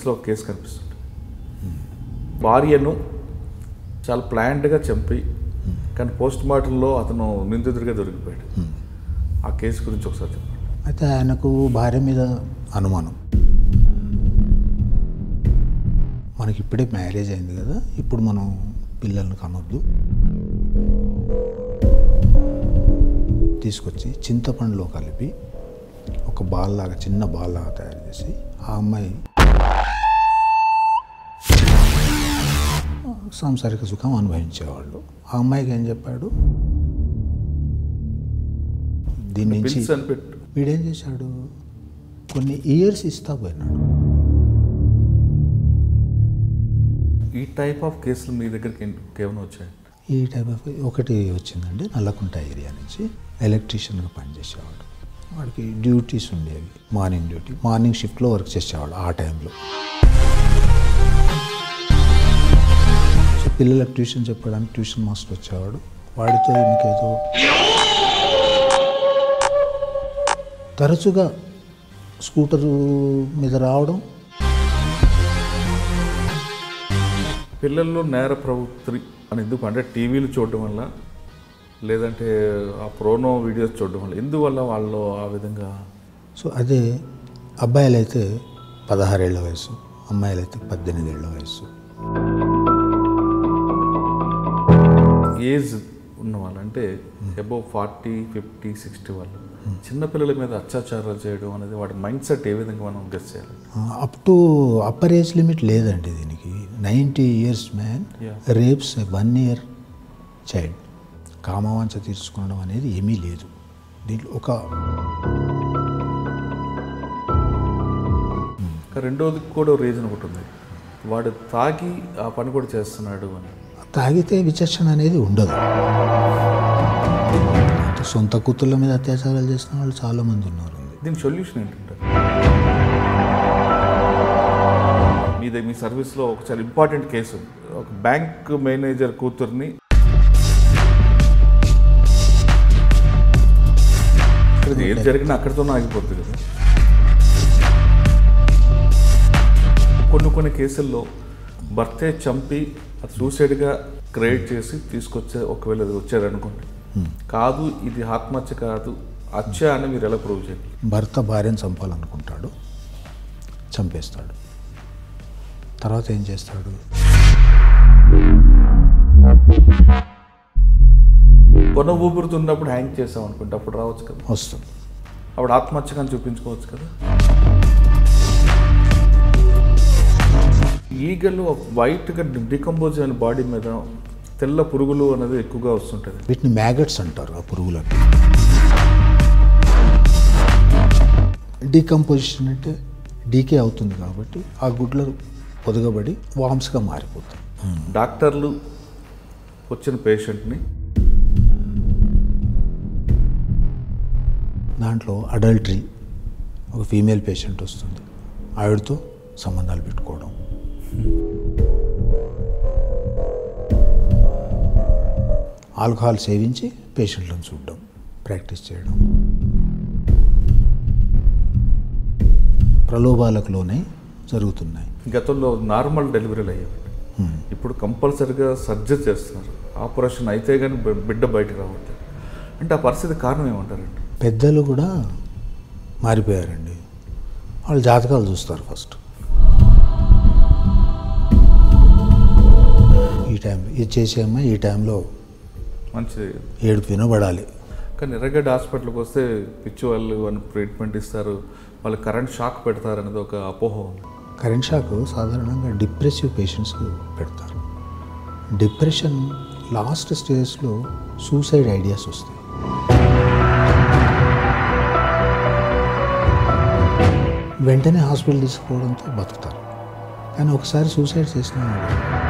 రీల్స్లో ఒక కేసు కనిపిస్తుంది భార్యను చాలా ప్లాండ్గా చంపి కానీ పోస్ట్ మార్టంలో అతను నిందితుడిగా దొరికిపోయాడు ఆ కేసు గురించి ఒకసారి చెప్పండి అయితే ఆయనకు భార్య మీద అనుమానం మనకి ఇప్పుడే మ్యారేజ్ అయింది కదా ఇప్పుడు మనం పిల్లల్ని కనొద్దు తీసుకొచ్చి చింతపండులో కలిపి ఒక బాల్ లాగా చిన్న బాల్ లాగా తయారు చేసి ఆ అమ్మాయి సాంసారిక సుఖం అనుభవించేవాళ్ళు ఆ అమ్మాయికి ఏం చెప్పాడు దీని నుంచి పిల్స్ అని పెట్టు వీడేం చేశాడు కొన్ని ఇయర్స్ ఇస్తా పోయినాడు ఈ టైప్ ఆఫ్ కేసులు మీ దగ్గరికి కేవలం వచ్చాయి ఈ టైప్ ఆఫ్ ఒకటి వచ్చిందండి నల్లకుంట ఏరియా నుంచి ఎలక్ట్రీషియన్గా పనిచేసేవాడు వాడికి డ్యూటీస్ ఉండేవి మార్నింగ్ డ్యూటీ మార్నింగ్ షిఫ్ట్లో వర్క్ చేసేవాడు ఆ టైంలో సో పిల్లలకు ట్యూషన్ చెప్పడానికి ట్యూషన్ మాస్టర్ వచ్చేవాడు వాడితో ఇంకేదో తరచుగా స్కూటరు మీద రావడం పిల్లల్లో నేర ప్రవృత్తి అని ఎందుకు అంటే టీవీలు చూడడం వల్ల లేదంటే ఆ ప్రోనో వీడియోస్ చూడడం వల్ల ఎందువల్ల వాళ్ళు ఆ విధంగా సో అదే అబ్బాయిలైతే పదహారేళ్ల వయసు అమ్మాయిలైతే పద్దెనిమిదేళ్ల వయసు ఏజ్ ఉన్న వాళ్ళు అంటే అబౌవ్ ఫార్టీ ఫిఫ్టీ సిక్స్టీ వాళ్ళు చిన్నపిల్లల మీద అత్యాచారాలు చేయడం అనేది వాడి మైండ్ సెట్ ఏ విధంగా మనం గెస్ చేయాలి up to upper age limit లేదండి దీనికి ninety years man Yeah. Rapes one year child కామవాంఛ తీర్చుకోవడం అనేది ఏమీ లేదు దీంట్లో ఒక ఇంకా రెండోది కూడా రీజన్ ఒకటి ఉంది వాడు తాగి ఆ పని కూడా చేస్తున్నాడు అని తాగితే విచక్షణ అనేది ఉండదు అంటే సొంత కూతుళ్ళ మీద అత్యాచారాలు చేసిన వాళ్ళు చాలామంది ఉన్నారు దీని సొల్యూషన్ ఏంటంటే మీ దగ్గర మీ సర్వీస్లో ఒక చాలా ఇంపార్టెంట్ కేసు ఉంది. ఒక బ్యాంక్ మేనేజర్ కూతుర్ని ఇక్కడ ఏది జరిగినా అక్కడితోనే ఆగిపోతుంది కదా కొన్ని కొన్ని కేసుల్లో భర్తే చంపి అది సూసైడ్గా క్రియేట్ చేసి తీసుకొచ్చే ఒకవేళ అది వచ్చారు అనుకోండి కాదు ఇది ఆత్మహత్య కాదు హత్య అని మీరు ఎలా ప్రూవ్ చేయాలి భర్త భార్యను చంపాలనుకుంటాడు చంపేస్తాడు తర్వాత ఏం చేస్తాడు కొన ఊపిరితున్నప్పుడు హ్యాంగ్ చేసాం అనుకుంటే అప్పుడు రావచ్చు కదా వస్తుంది అప్పుడు ఆత్మహత్యగా చూపించుకోవచ్చు కదా ఈగలు వైట్గా డికంపోజ్ అయిన బాడీ మీద తెల్ల పురుగులు అనేది ఎక్కువగా వస్తుంటుంది వీటిని మ్యాగట్స్ అంటారు ఆ పురుగులను డీకంపోజిషన్ అంటే డీకే అవుతుంది కాబట్టి ఆ గుడ్లు పొదగబడి వామ్స్గా మారిపోతాయి డాక్టర్లు వచ్చిన పేషెంట్ని దాంట్లో అడల్టరీ ఒక ఫీమేల్ పేషెంట్ వస్తుంది ఆవిడతో సంబంధాలు పెట్టుకోవడం ఆల్కహాల్ సేవించి పేషెంట్లను చూడడం ప్రాక్టీస్ చేయడం ప్రలోభాలకు లోనే జరుగుతున్నాయి గతంలో నార్మల్ డెలివరీలు అయ్యేవి ఇప్పుడు కంపల్సరిగా సర్జరీ చేస్తున్నారు ఆపరేషన్ అయితే కానీ బి- బిడ్డ బయటకు రావట్లేదు అంటే ఆ పరిస్థితి కారణం ఏమంటారండి పెద్దలు కూడా మారిపోయారండి వాళ్ళు జాతకాలు చూస్తారు ఫస్ట్ ఈ టైంలో ఇది చేసే అమ్మాయి ఈ టైంలో మంచిది ఏడుపు వినబడాలి కానీ ఎర్రగడ్డ హాస్పిటల్కి వస్తే పిచ్చి వాళ్ళు అని ట్రీట్మెంట్ ఇస్తారు వాళ్ళు కరెంట్ షాక్ పెడతారు అనేది ఒక అపోహ ఉంది కరెంట్ షాక్ సాధారణంగా డిప్రెసివ్ పేషెంట్స్కి పెడతారు డిప్రెషన్ లాస్ట్ స్టేజ్లో సూసైడ్ ఐడియాస్ వస్తాయి వెంటనే హాస్పిటల్ తీసుకుపోవడంతో బతుకుతారు కానీ ఒకసారి సూసైడ్ చేసిన వాడు